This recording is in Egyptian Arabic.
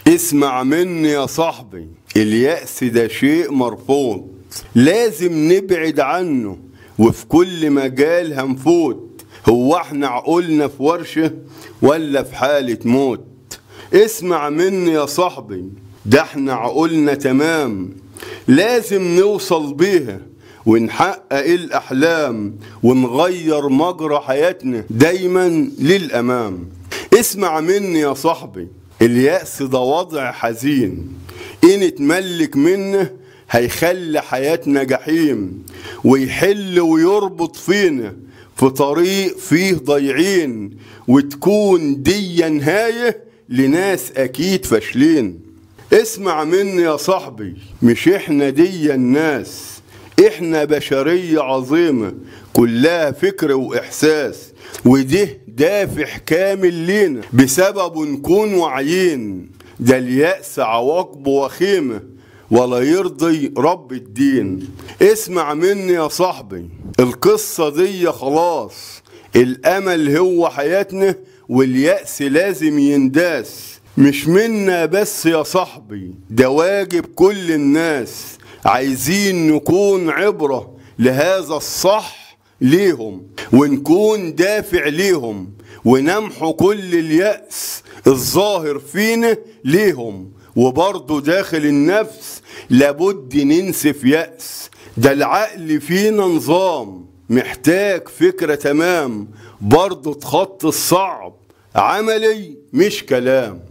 اسمع مني يا صاحبي اليأس ده شيء مرفوض لازم نبعد عنه وفي كل مجال هنفوت هو احنا عقولنا في ورشة ولا في حالة موت اسمع مني يا صاحبي ده احنا عقولنا تمام لازم نوصل بيها ونحقق الأحلام ونغير مجرى حياتنا دايما للأمام اسمع مني يا صاحبي اليأس ده وضع حزين إن اتملك منه هيخلي حياتنا جحيم ويحل ويربط فينا في طريق فيه ضايعين وتكون دي نهاية لناس أكيد فاشلين اسمع مني يا صاحبي مش احنا دي الناس احنا بشرية عظيمة كلها فكر واحساس وده دافع كامل لينا بسببه نكون واعيين ده اليأس عواقبه وخيمة ولا يرضي رب الدين اسمع مني يا صاحبي القصة دي خلاص الامل هو حياتنا واليأس لازم ينداس مش منا بس يا صاحبي ده واجب كل الناس عايزين نكون عبرة لهذا الصح ليهم ونكون دافع ليهم ونمحو كل اليأس الظاهر فينا ليهم وبرضه داخل النفس لابد ننسف يأس ده العقل فينا نظام محتاج فكرة تمام برضه تخط الصعب عملي مش كلام